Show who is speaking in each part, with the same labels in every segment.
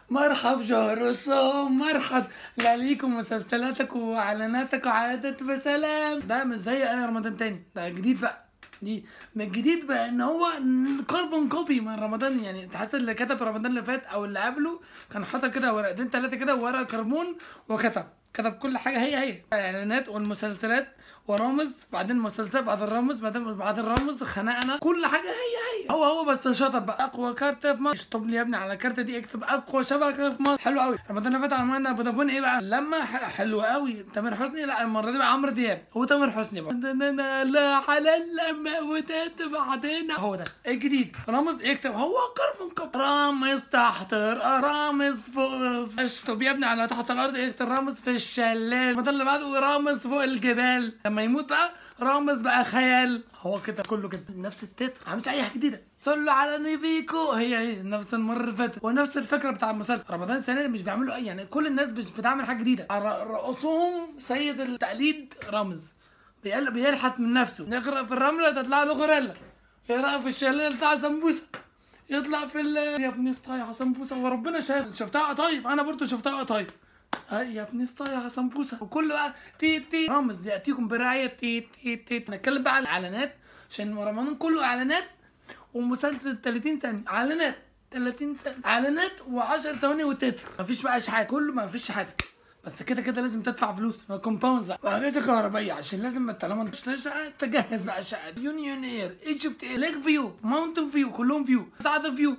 Speaker 1: مرحب شهر الصوم مرحب لا ليكم مسلسلاتك واعلاناتك وعادت بسلام ده مش زي اي رمضان تاني ده جديد بقى دي من الجديد بقى ان هو كربون كوبي من رمضان يعني تحس اللي كتب رمضان اللي فات او اللي قبله كان حاطط كده ورقتين ثلاثه كده ورقه كربون وكتب كتب كل حاجه هي هي الاعلانات والمسلسلات ورامز بعدين مسلسل بعد الرامز بعدين بعد الرامز خنقنا كل حاجه هي هي هو هو بس شطب بقى اقوى كارت في مصر اشطب لي يا ابني على الكارت دي اكتب اقوى شبكه في مصر حلو قوي رمضان اللي فات عملنا فودافون ايه بقى لما ح- حلو قوي تامر حسني لا المره دي بقى عمرو دياب هو تامر حسني بقى لا لا حلال لما ودات بعدين هو ده الجديد رامز يكتب هو كرم كب رامز تحت رامز فوق اشطب يا ابني على تحت الارض يكتب رامز في الشلال رمضان اللي بعده رامز فوق الجبال لما يموت بقى رامز بقى خيال هو كده كله كده نفس التتر ما عملش اي حاجه جديده صلوا على نبيكو هي هي نفس المره اللي فاتت ونفس الفكره بتاع المسلسل رمضان السنه دي مش بيعملوا اي يعني كل الناس مش بتعمل حاجه جديده ر- رؤوسهم سيد التقليد رامز بيقل- بيلحت من نفسه يقرا في الرمله تطلع له غوريلا يقرا في الشلال بتاع سمبوسه يطلع في ال يا ابني صايع سمبوسه وربنا شايف شفتها قطايف انا برضو شفتها قطايف هاي يا ابني صايع سمبوسه وكل بقى تي تي رامز ياتيكم برعايه تي تي تي نتكلم بقى عن الاعلانات عشان رمضان كله اعلانات ومسلسل 30 ثانيه اعلانات 30 ثانيه اعلانات و10 ثواني وتتر مفيش بقى اشحات كله مفيش شحات بس كده كده لازم تدفع فلوس فكومباوندز بقى واجهزه كهربائيه عشان لازم طالما انت اشتريت شقه تجهز بقى الشقه يونيون اير ايجيبت اير ليك فيو ماونتن فيو كلهم فيو سعد فيو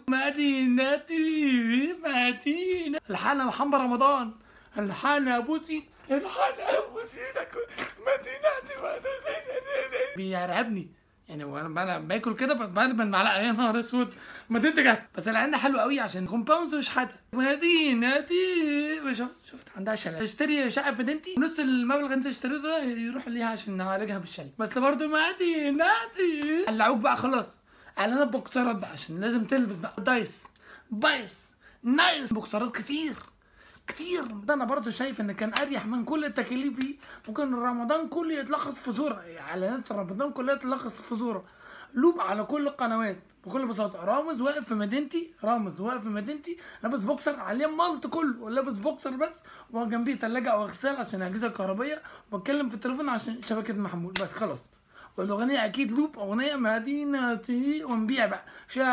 Speaker 1: مدينتي مدينه الحانه محمد رمضان الحانه ابوسي الحانه ابوسي مدينتي مدينتي بيرعبني يعني وانا انا باكل كده بعد ما المعلقه يا نهار اسود مدينتي جت بس العين حلو قوي عشان كومباوندز وشحاته مدينتي شفت شفت عندها شلل اشتري شقه في مدينتي نص المبلغ اللي انت اشتريته ده يروح ليها عشان نعالجها بالشلل بس برضه مدينتي قلعوك بقى خلاص اعلانات بوكسرات بقى عشان لازم تلبس بقى دايس بايس نايس بوكسرات كتير كتير ده انا برضو شايف ان كان اريح من كل التكاليف دي ممكن رمضان كله يتلخص في صوره اعلانات رمضان كلها تتلخص في صوره لوب على كل القنوات بكل بساطه رامز واقف في مدينتي رامز واقف في مدينتي لابس بوكسر عليه مالت كله لابس بوكسر بس وجنبيه ثلاجه او غسال عشان الاجهزه الكهربائيه وبتكلم في التليفون عشان شبكه محمول بس خلاص والاغنيه اكيد لوب اغنيه مدينتي ونبيع بقى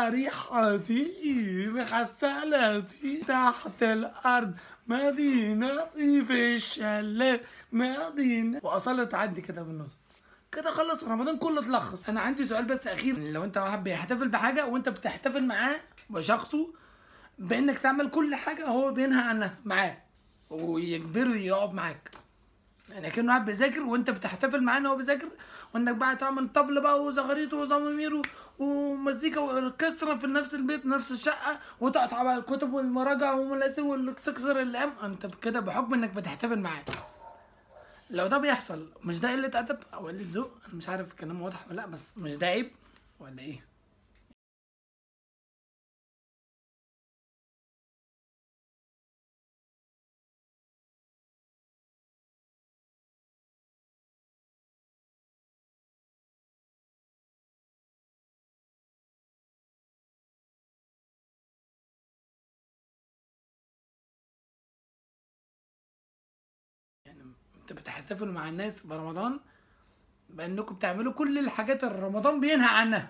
Speaker 1: شريحتي بغسالتي تحت الارض مدينتي في الشلال مدينة واصاله تعدي كده بالنص كده خلص رمضان كله اتلخص انا عندي سؤال بس اخير لو انت واحد بيحتفل بحاجه وانت بتحتفل معاه بشخصه بانك تعمل كل حاجه هو بينهى عنها معاه ويجبره يقعد معاك يعني كأنه قاعد بيذاكر وانت بتحتفل معاه ان هو بيذاكر وانك بقى تعمل طبل بقى وزغاريط وزمامير و- ومزيكا واوركسترا في نفس البيت نفس الشقه وتقطع بقى الكتب والمراجع والملاسم وتكسر الاقلام انت كده بحكم انك بتحتفل معاه لو ده بيحصل مش ده قله ادب او قله ذوق انا مش عارف الكلام واضح ولا لا بس مش ده عيب ولا ايه انت بتحتفل مع الناس برمضان بانكم بتعملوا كل الحاجات اللي رمضان بينهى عنها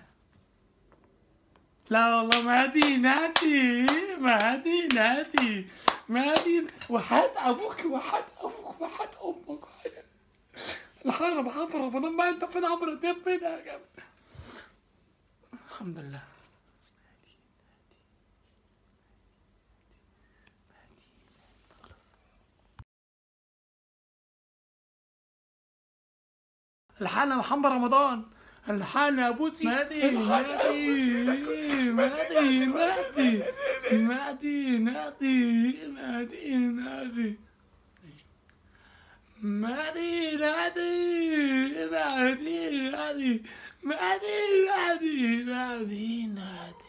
Speaker 1: لا والله مدينتي مدينتي مدينة وحات ابوك وحات ابوك وحات امك الحرب محمد رمضان ما انت فين عمرو دياب فين يا جماعه الحمد لله الحانة محمد رمضان الحانة يا بوسي مادي مادي مادي مادي مادي نادي نادي نادي مادي نادي مادي نادي مادي نادي مادي نادي